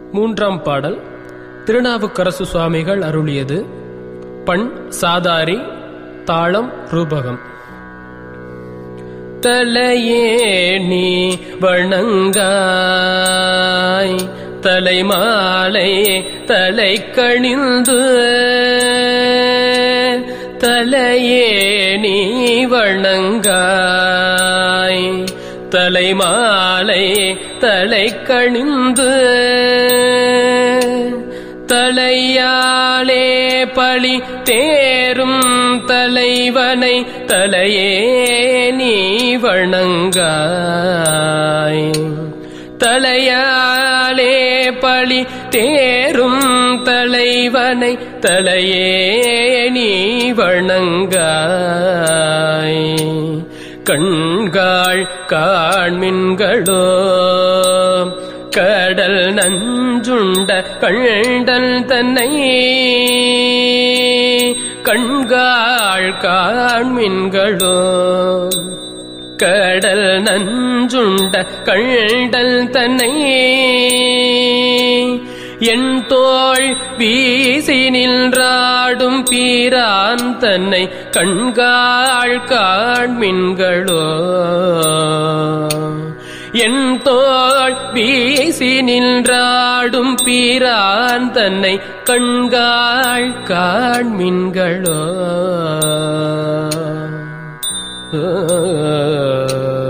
மூன்றாம் பாடல் திருநாவுக்கரசு சுவாமிகள் அருளியது பண் சாதாரி தாளம் ரூபகம் தலையே நீ வணங்காய் தலைமாலை தலை கணிந்து தலையே நீ வணங்காய் தலைமாலை தலை கணிந்து தலையாலே பழி தேரும் தலைவனை தலையே நீ வணங்காய் தலையாலே பழி தேரும் தலைவனை தலையே நீ வணங்காய் கண்காள் காண்மின்களோ கடல் நஞ்சுண்ட கண்டல் தன்னை கண்காள் காண்மின்களோ கடல் நஞ்சுண்ட கண்டல் தன்னை என் தோள் வீசி நின்றாடும் பீரான் தன்னை கண்காள் காண்மின்களோ என் தோள் வீசி நின்றாடும் பீரான் தன்னை கண்காள் காண்மின்களோ